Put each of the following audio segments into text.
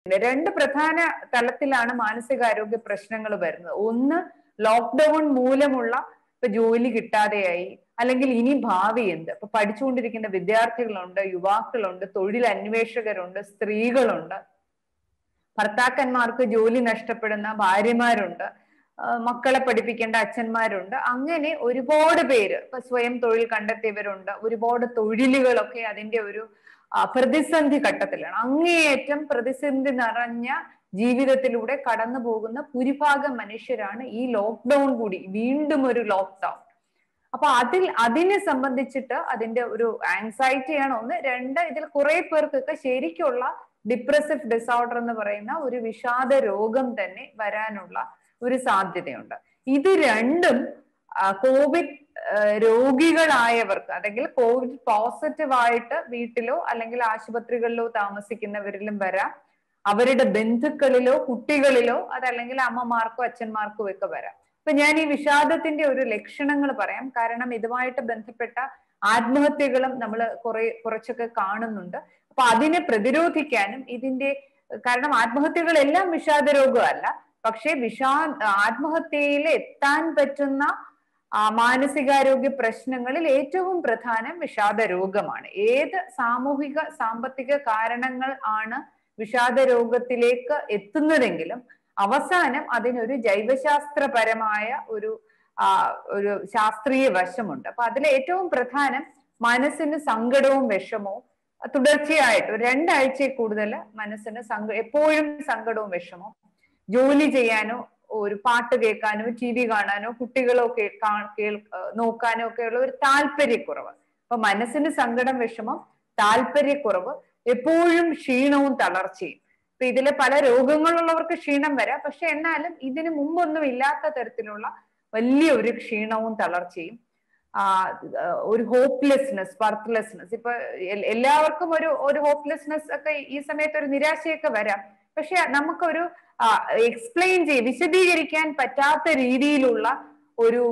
രണ്ട് പ്രധാന തലത്തിലാണ് മാനസികാരോഗ്യ പ്രശ്നങ്ങൾ വരുന്നത് ഒന്ന് ലോക്ക്ഡൌൺ മൂലമുള്ള ഇപ്പൊ ജോലി കിട്ടാതെയായി അല്ലെങ്കിൽ ഇനി ഭാവി എന്ത് ഇപ്പൊ പഠിച്ചുകൊണ്ടിരിക്കുന്ന വിദ്യാർത്ഥികളുണ്ട് യുവാക്കളുണ്ട് തൊഴിൽ അന്വേഷകരുണ്ട് സ്ത്രീകളുണ്ട് ഭർത്താക്കന്മാർക്ക് ജോലി നഷ്ടപ്പെടുന്ന ഭാര്യമാരുണ്ട് മക്കളെ പഠിപ്പിക്കേണ്ട അച്ഛന്മാരുണ്ട് അങ്ങനെ ഒരുപാട് പേര് ഇപ്പൊ സ്വയം തൊഴിൽ കണ്ടെത്തിയവരുണ്ട് ഒരുപാട് തൊഴിലുകളൊക്കെ അതിന്റെ ഒരു പ്രതിസന്ധി ഘട്ടത്തിലാണ് അങ്ങേയറ്റം പ്രതിസന്ധി നിറഞ്ഞ ജീവിതത്തിലൂടെ കടന്നു പോകുന്ന ഭൂരിഭാഗം മനുഷ്യരാണ് ഈ ലോക്ക്ഡൌൺ കൂടി വീണ്ടും ഒരു ലോക്ക്ഡൌൺ അപ്പൊ അതിൽ അതിനെ സംബന്ധിച്ചിട്ട് അതിന്റെ ഒരു ആങ്സൈറ്റിയാണ് ഒന്ന് രണ്ട് ഇതിൽ കുറെ പേർക്കൊക്കെ ശരിക്കുള്ള ഡിപ്രസീവ് ഡിസോർഡർ എന്ന് പറയുന്ന ഒരു വിഷാദ രോഗം തന്നെ വരാനുള്ള ഒരു സാധ്യതയുണ്ട് ഇത് രണ്ടും കോവിഡ് രോഗികളായവർക്ക് അല്ലെങ്കിൽ കോവിഡ് പോസിറ്റീവ് ആയിട്ട് വീട്ടിലോ അല്ലെങ്കിൽ ആശുപത്രികളിലോ താമസിക്കുന്നവരിലും വരാം അവരുടെ ബന്ധുക്കളിലോ കുട്ടികളിലോ അതല്ലെങ്കിൽ അമ്മമാർക്കോ അച്ഛന്മാർക്കോ ഒക്കെ വരാം ഇപ്പൊ ഞാൻ ഈ വിഷാദത്തിന്റെ ഒരു ലക്ഷണങ്ങൾ പറയാം കാരണം ഇതുമായിട്ട് ബന്ധപ്പെട്ട ആത്മഹത്യകളും നമ്മൾ കുറെ കുറച്ചൊക്കെ കാണുന്നുണ്ട് അപ്പൊ അതിനെ പ്രതിരോധിക്കാനും ഇതിന്റെ കാരണം ആത്മഹത്യകളെല്ലാം വിഷാദ രോഗമല്ല പക്ഷെ വിഷാ ആത്മഹത്യയിൽ എത്താൻ പറ്റുന്ന മാനസികാരോഗ്യ പ്രശ്നങ്ങളിൽ ഏറ്റവും പ്രധാനം വിഷാദ രോഗമാണ് ഏത് സാമൂഹിക സാമ്പത്തിക കാരണങ്ങൾ ആണ് വിഷാദ രോഗത്തിലേക്ക് എത്തുന്നതെങ്കിലും അവസാനം അതിനൊരു ജൈവശാസ്ത്രപരമായ ഒരു ഒരു ശാസ്ത്രീയ വശമുണ്ട് അപ്പൊ അതിൽ ഏറ്റവും പ്രധാനം മനസ്സിന് സങ്കടവും വിഷമവും തുടർച്ചയായിട്ട് രണ്ടാഴ്ചയിൽ കൂടുതൽ മനസ്സിന് സങ്ക എപ്പോഴും സങ്കടവും വിഷമവും ജോലി ചെയ്യാനോ ഒരു പാട്ട് കേൾക്കാനോ ടി വി കാണാനോ കുട്ടികളോ കേൾ നോക്കാനോ ഒക്കെയുള്ള ഒരു താല്പര്യക്കുറവ് അപ്പൊ മനസ്സിന് സങ്കടം വിഷമം താല്പര്യക്കുറവ് എപ്പോഴും ക്ഷീണവും തളർച്ചയും ഇപ്പൊ ഇതിലെ പല രോഗങ്ങളുള്ളവർക്ക് ക്ഷീണം വരാം പക്ഷെ എന്നാലും ഇതിന് മുമ്പൊന്നും ഇല്ലാത്ത തരത്തിലുള്ള വലിയ ഒരു ക്ഷീണവും തളർച്ചയും ആ ഒരു ഹോപ്പ്ലെസ്നെസ് വർത്ത്ലെസ്നെസ് ഇപ്പൊ എല്ലാവർക്കും ഒരു ഒരു ഹോപ്പ്ലെസ്നെസ് ഒക്കെ ഈ സമയത്ത് ഒരു നിരാശയൊക്കെ വരാം പക്ഷെ നമുക്കൊരു എക്സ്പ്ലെയിൻ ചെയ്ത് വിശദീകരിക്കാൻ പറ്റാത്ത രീതിയിലുള്ള ഒരു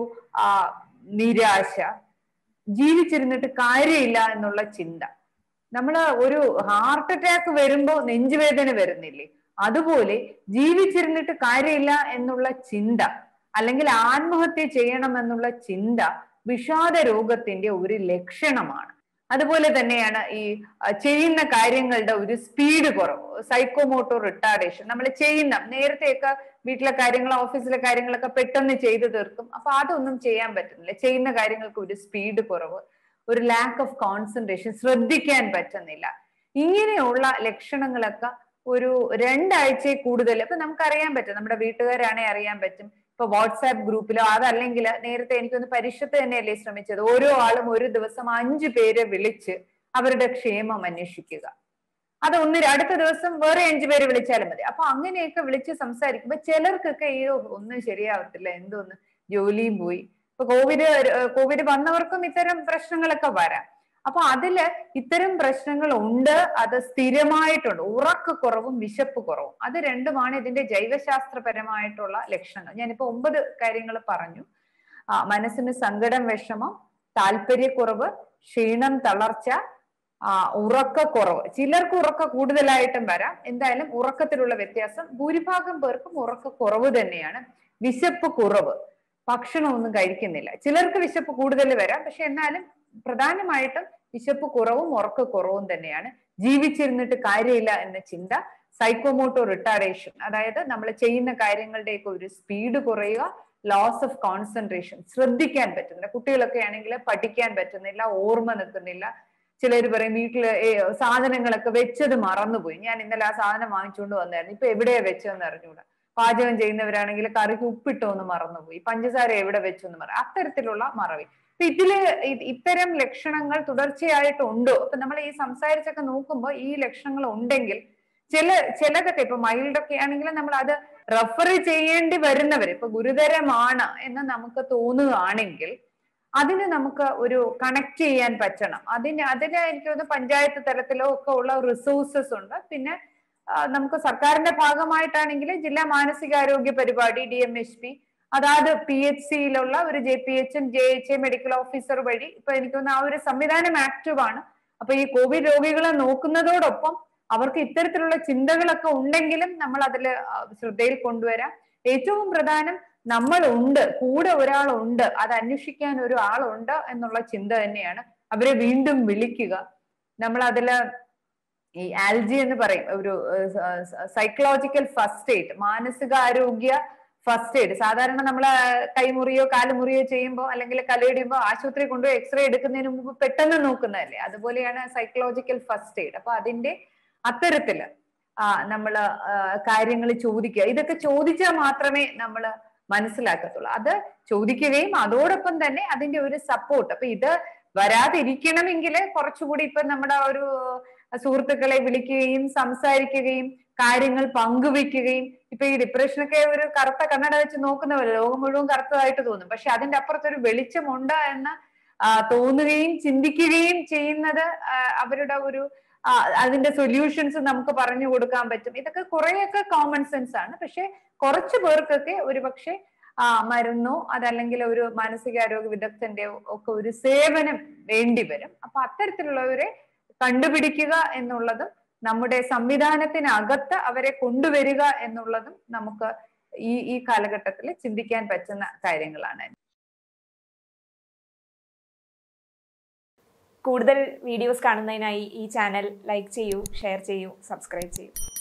നിരാശ ജീവിച്ചിരുന്നിട്ട് കാര്യമില്ല എന്നുള്ള ചിന്ത നമ്മൾ ഒരു ഹാർട്ട് അറ്റാക്ക് വരുമ്പോ നെഞ്ചുവേദന വരുന്നില്ലേ അതുപോലെ ജീവിച്ചിരുന്നിട്ട് കാര്യമില്ല എന്നുള്ള ചിന്ത അല്ലെങ്കിൽ ആത്മഹത്യ ചെയ്യണം എന്നുള്ള ചിന്ത വിഷാദ രോഗത്തിന്റെ ഒരു ലക്ഷണമാണ് അതുപോലെ തന്നെയാണ് ഈ ചെയ്യുന്ന കാര്യങ്ങളുടെ ഒരു സ്പീഡ് കുറവ് സൈക്കോമോട്ടോ റിട്ടാർഡേഷൻ നമ്മൾ ചെയ്യുന്ന നേരത്തെയൊക്കെ വീട്ടിലെ കാര്യങ്ങൾ ഓഫീസിലെ കാര്യങ്ങളൊക്കെ പെട്ടെന്ന് ചെയ്തു തീർക്കും അപ്പൊ അതൊന്നും ചെയ്യാൻ പറ്റുന്നില്ല ചെയ്യുന്ന കാര്യങ്ങൾക്ക് ഒരു സ്പീഡ് കുറവ് ഒരു ലാക്ക് ഓഫ് കോൺസെൻട്രേഷൻ ശ്രദ്ധിക്കാൻ പറ്റുന്നില്ല ഇങ്ങനെയുള്ള ലക്ഷണങ്ങളൊക്കെ ഒരു രണ്ടാഴ്ചയിൽ കൂടുതൽ ഇപ്പൊ നമുക്കറിയാൻ പറ്റും നമ്മുടെ വീട്ടുകാരാണെ അറിയാൻ പറ്റും ഇപ്പൊ വാട്സാപ്പ് ഗ്രൂപ്പിലോ അതല്ലെങ്കിൽ നേരത്തെ എനിക്കൊന്ന് പരിഷത്ത് തന്നെയല്ലേ ശ്രമിച്ചത് ഓരോ ആളും ഒരു ദിവസം അഞ്ചു പേരെ വിളിച്ച് അവരുടെ ക്ഷേമം അന്വേഷിക്കുക അത് ഒന്ന് അടുത്ത ദിവസം വേറെ അഞ്ചു പേര് വിളിച്ചാലും മതി അപ്പൊ അങ്ങനെയൊക്കെ വിളിച്ച് സംസാരിക്കുമ്പോ ചിലർക്കൊക്കെ ഈ ഒന്നും ശരിയാവത്തില്ല എന്തോന്ന് ജോലിയും പോയി ഇപ്പൊ കോവിഡ് കോവിഡ് വന്നവർക്കും ഇത്തരം പ്രശ്നങ്ങളൊക്കെ വരാം അപ്പൊ അതില് ഇത്തരം പ്രശ്നങ്ങൾ ഉണ്ട് അത് സ്ഥിരമായിട്ടുണ്ട് ഉറക്കക്കുറവും വിശപ്പ് കുറവും അത് രണ്ടുമാണ് ഇതിന്റെ ജൈവശാസ്ത്രപരമായിട്ടുള്ള ലക്ഷണങ്ങൾ ഞാനിപ്പോ ഒമ്പത് കാര്യങ്ങൾ പറഞ്ഞു ആ മനസ്സിന് സങ്കടം വിഷമം താല്പര്യക്കുറവ് ക്ഷീണം തളർച്ച ആ ഉറക്കക്കുറവ് ചിലർക്ക് ഉറക്ക കൂടുതലായിട്ടും വരാം എന്തായാലും ഉറക്കത്തിലുള്ള വ്യത്യാസം ഭൂരിഭാഗം പേർക്കും ഉറക്കക്കുറവ് തന്നെയാണ് വിശപ്പ് കുറവ് ഭക്ഷണമൊന്നും കഴിക്കുന്നില്ല ചിലർക്ക് വിശപ്പ് കൂടുതൽ വരാം പക്ഷെ എന്നാലും പ്രധാനമായിട്ടും വിശപ്പ് കുറവും ഉറക്കക്കുറവും തന്നെയാണ് ജീവിച്ചിരുന്നിട്ട് കാര്യമില്ല എന്ന ചിന്ത സൈക്കോമോട്ടോ റിട്ടാർഡേഷൻ അതായത് നമ്മൾ ചെയ്യുന്ന കാര്യങ്ങളുടെയൊക്കെ ഒരു സ്പീഡ് കുറയുക ലോസ് ഓഫ് കോൺസെൻട്രേഷൻ ശ്രദ്ധിക്കാൻ പറ്റുന്നില്ല കുട്ടികളൊക്കെ ആണെങ്കിൽ പഠിക്കാൻ പറ്റുന്നില്ല ഓർമ്മ നിൽക്കുന്നില്ല ചിലർ പറയും വീട്ടില് സാധനങ്ങളൊക്കെ വെച്ചത് മറന്നുപോയി ഞാൻ ഇന്നലെ ആ സാധനം വാങ്ങിച്ചുകൊണ്ട് വന്നായിരുന്നു ഇപ്പൊ എവിടെയാ വെച്ചതെന്ന് അറിഞ്ഞൂടാ പാചകം ചെയ്യുന്നവരാണെങ്കിൽ കറിക്ക് ഉപ്പിട്ടോന്ന് മറന്നുപോയി പഞ്ചസാര എവിടെ വെച്ചെന്ന് മറ അത്തരത്തിലുള്ള മറവി അപ്പൊ ഇതില് ഇത്തരം ലക്ഷണങ്ങൾ തുടർച്ചയായിട്ട് ഉണ്ടോ അപ്പൊ നമ്മൾ ഈ സംസാരിച്ചൊക്കെ നോക്കുമ്പോൾ ഈ ലക്ഷണങ്ങൾ ഉണ്ടെങ്കിൽ ചില ചിലതൊക്കെ ഇപ്പൊ മൈൽഡൊക്കെ ആണെങ്കിൽ നമ്മൾ അത് റെഫർ ചെയ്യേണ്ടി വരുന്നവർ ഇപ്പൊ ഗുരുതരമാണ് എന്ന് നമുക്ക് തോന്നുകയാണെങ്കിൽ അതിന് നമുക്ക് ഒരു കണക്ട് ചെയ്യാൻ പറ്റണം അതിന് അതിന് എനിക്ക് തോന്നുന്നു പഞ്ചായത്ത് തലത്തിലോ ഒക്കെ ഉള്ള റിസോഴ്സസ് ഉണ്ട് പിന്നെ നമുക്ക് സർക്കാരിന്റെ ഭാഗമായിട്ടാണെങ്കിൽ ജില്ലാ മാനസികാരോഗ്യ പരിപാടി ഡി എം എച്ച് പി അതാത് പി എച്ച് സിയിലുള്ള ഒരു ജെ പി എച്ചും J H A medical officer വഴി ഇപ്പൊ എനിക്ക് തോന്നുന്നു ആ ഒരു സംവിധാനം ആക്റ്റീവ് ആണ് അപ്പൊ ഈ കോവിഡ് രോഗികളെ നോക്കുന്നതോടൊപ്പം അവർക്ക് ഇത്തരത്തിലുള്ള ചിന്തകളൊക്കെ ഉണ്ടെങ്കിലും നമ്മൾ അതിൽ ശ്രദ്ധയിൽ കൊണ്ടുവരാം ഏറ്റവും പ്രധാനം നമ്മൾ ഉണ്ട് കൂടെ ഒരാളുണ്ട് അത് അന്വേഷിക്കാൻ ഒരു ആളുണ്ട് എന്നുള്ള ചിന്ത തന്നെയാണ് അവരെ വീണ്ടും വിളിക്കുക നമ്മൾ അതില് ഈ ആൽജി എന്ന് പറയും ഒരു സൈക്കോളജിക്കൽ ഫസ്റ്റ് എയ്ഡ് മാനസികാരോഗ്യ ഫസ്റ്റ് എയ്ഡ് സാധാരണ നമ്മൾ കൈമുറിയോ കാലുമുറിയോ ചെയ്യുമ്പോൾ അല്ലെങ്കിൽ കലയിടുമ്പോൾ ആശുപത്രി കൊണ്ടുപോയി എക്സ്റേ എടുക്കുന്നതിന് മുമ്പ് പെട്ടെന്ന് നോക്കുന്നതല്ലേ അതുപോലെയാണ് സൈക്കോളജിക്കൽ ഫസ്റ്റ് എയ്ഡ് അപ്പൊ അതിന്റെ അത്തരത്തില് ആ നമ്മള് കാര്യങ്ങൾ ചോദിക്കുക ഇതൊക്കെ ചോദിച്ചാൽ മാത്രമേ നമ്മൾ മനസ്സിലാക്കത്തുള്ളൂ അത് ചോദിക്കുകയും അതോടൊപ്പം തന്നെ അതിന്റെ ഒരു സപ്പോർട്ട് അപ്പൊ ഇത് വരാതിരിക്കണമെങ്കിൽ കുറച്ചുകൂടി ഇപ്പൊ നമ്മുടെ ഒരു സുഹൃത്തുക്കളെ വിളിക്കുകയും സംസാരിക്കുകയും കാര്യങ്ങൾ പങ്കുവെക്കുകയും ഇപ്പൊ ഈ ഡിപ്രഷനൊക്കെ ഒരു കറുത്ത കണ്ണട വെച്ച് നോക്കുന്നവര് ലോകം മുഴുവൻ കറുത്തതായിട്ട് തോന്നും പക്ഷെ അതിന്റെ അപ്പുറത്തൊരു വെളിച്ചമുണ്ട് എന്ന് തോന്നുകയും ചിന്തിക്കുകയും ചെയ്യുന്നത് അവരുടെ ഒരു അതിന്റെ സൊല്യൂഷൻസ് നമുക്ക് പറഞ്ഞു കൊടുക്കാൻ പറ്റും ഇതൊക്കെ കുറെയൊക്കെ കോമൺ സെൻസ് ആണ് പക്ഷെ കുറച്ചു പേർക്കൊക്കെ ഒരു പക്ഷെ ആ മരുന്നോ അതല്ലെങ്കിൽ ഒരു മാനസികാരോഗ്യ വിദഗ്ധന്റെ ഒക്കെ ഒരു സേവനം വേണ്ടി വരും അപ്പൊ അത്തരത്തിലുള്ളവരെ കണ്ടുപിടിക്കുക എന്നുള്ളതും നമ്മുടെ സംവിധാനത്തിനകത്ത് അവരെ കൊണ്ടുവരിക എന്നുള്ളതും നമുക്ക് ഈ ഈ കാലഘട്ടത്തിൽ ചിന്തിക്കാൻ പറ്റുന്ന കാര്യങ്ങളാണ് കൂടുതൽ വീഡിയോസ് കാണുന്നതിനായി ഈ ചാനൽ ലൈക്ക് ചെയ്യൂ ഷെയർ ചെയ്യൂ സബ്സ്ക്രൈബ് ചെയ്യൂ